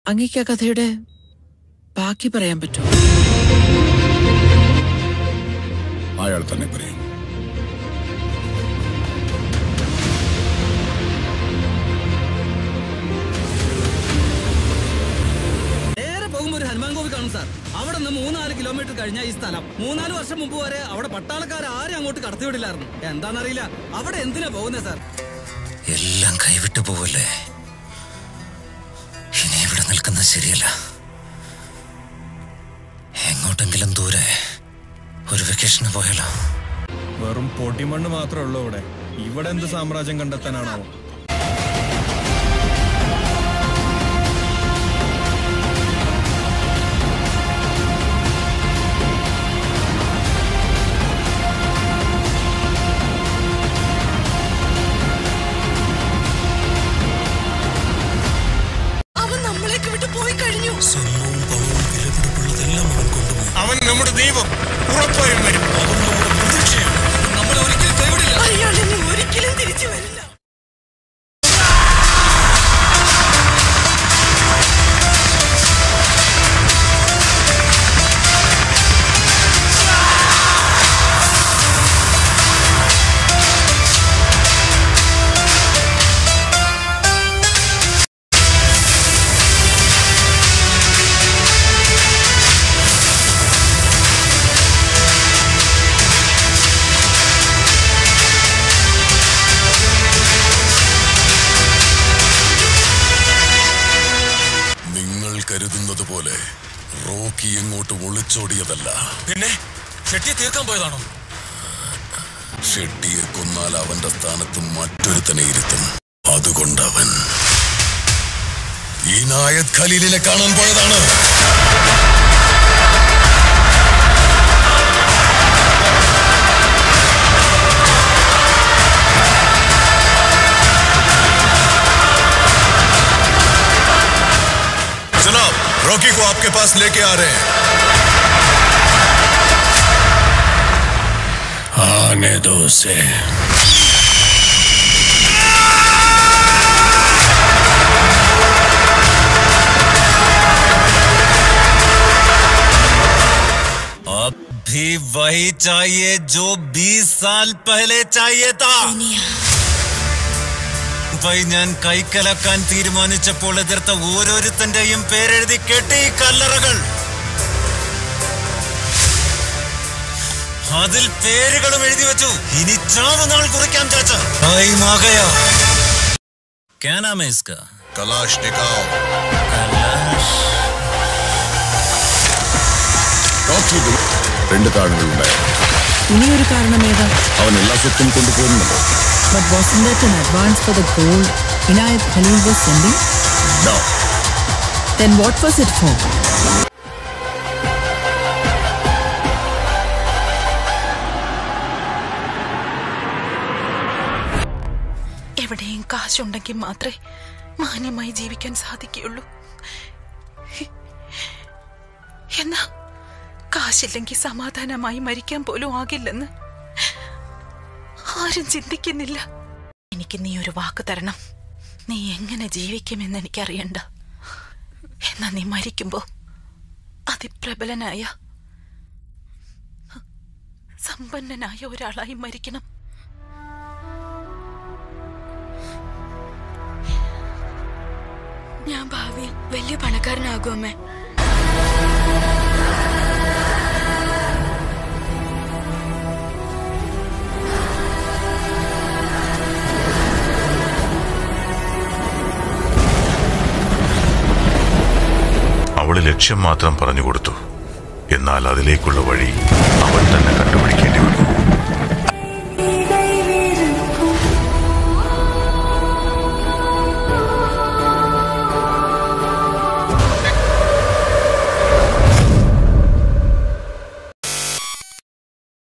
അങ്ങേക്ക് ആ കഥയുടെ ബാക്കി പറയാൻ പറ്റുമോ അയാൾ തന്നെ പറയും നേരെ പോകുമ്പോ ഒരു ഹനുമാൻ കോവി കാണും സാർ അവിടെ നിന്ന് മൂന്നാല് കിലോമീറ്റർ കഴിഞ്ഞ ഈ സ്ഥലം മൂന്നാല് വർഷം മുമ്പ് വരെ അവിടെ പട്ടാളക്കാർ ആരും അങ്ങോട്ട് കടത്തിവിടില്ലായിരുന്നു എന്താണെന്നറിയില്ല അവിടെ എന്തിനാ പോകുന്നത് സാർ എല്ലാം കൈവിട്ടു പോവല്ലേ ഇനി ഇവിടെ നിൽക്കുന്നത് ശരിയല്ല എങ്ങോട്ടെങ്കിലും ദൂരെ ഒരു വെക്കേഷന് പോയാലോ വെറും പൊടിമണ്ണ് മാത്രമേ ഉള്ളൂ ഇവിടെ ഇവിടെ എന്ത് സാമ്രാജ്യം കണ്ടെത്താനാണോ അവൻ നമ്മളേക്ക് വിട്ട് പോയി കഴിഞ്ഞു സ്വർണവും പണവും വിലപിടിപ്പുള്ളതെല്ലാം അവൻ കൊണ്ടുപോയി അവൻ നമ്മുടെ ദൈവം ഉറപ്പായും വരും അവൻ നമ്മുടെ പ്രതീക്ഷയാണ് നമ്മളെ ഒരിക്കലും കൈവിടില്ല അയാൾ ഇനി ഒരിക്കലും തിരിച്ചു വരില്ല നിങ്ങൾ കരുതുന്നത് പോലെ റോക്കി എങ്ങോട്ട് ഒളിച്ചോടിയതല്ല പിന്നെ ഷെട്ടിയെ തീർക്കാൻ പോയതാണോ ഷെട്ടിയെ കൊന്നാൽ അവന്റെ സ്ഥാനത്ത് മറ്റൊരുത്തനെ ഇരുത്തും അതുകൊണ്ടവൻ ഈ നായക് ഖലീലിനെ കാണാൻ പോയതാണ് जनाब रॉकी को आपके पास लेके आ रहे हैं आने दो उसे अब भी वही चाहिए जो 20 साल पहले चाहिए था വൈ ഞാൻ കൈക്കലക്കാൻ തീരുമാനിച്ചപ്പോൾ എതിർത്ത ഓരോരുത്തന്റെയും പേരെഴുതി കെട്ടി ഈ കല്ലറകൾ അതിൽ പേരുകളും എഴുതി വെച്ചു ഇനി ചാവ് നാൾ കുറിക്കാൻ ചാച്ച ആകയാ क्या नाम है इसका कलाश निकाओ ഡോക്ടർ രണ്ട് കാരണങ്ങളുണ്ടായി ഇനിയൊരു കാരണം ഏതാ അവൻ എല്ലാ സ്വത്തും കൊണ്ടുപോകുന്നുണ്ടോ But wasn't that an advance for the gold Inayat Khalil was sending? No. Then what was it for? എവിടെയും കാശുണ്ടെങ്കിൽ മാത്രമേ മാന്യമായി ജീവിക്കാൻ സാധിക്കുകയുള്ളൂ എന്നാ കാശില്ലെങ്കിൽ സമാധാനമായി മരിക്കാൻ പോലും ആകില്ലെന്ന് ആരും ചിന്തിക്കുന്നില്ല എനിക്ക് നീ ഒരു വാക്ക് തരണം നീ എങ്ങനെ ജീവിക്കുമെന്ന് എനിക്കറിയണ്ട എന്നാ നീ മരിക്കുമ്പോ അതിപ്രബലനായ സമ്പന്നനായ ഒരാളായി മരിക്കണം ഞാൻ ഭാവിയിൽ വലിയ പണക്കാരനാകും അമ്മേ അവള് ലക്ഷ്യം മാത്രം പറഞ്ഞു കൊടുത്തു എന്നാൽ അതിലേക്കുള്ള വഴി അവൾ തന്നെ കണ്ടുപിടിക്കേണ്ടി വന്നു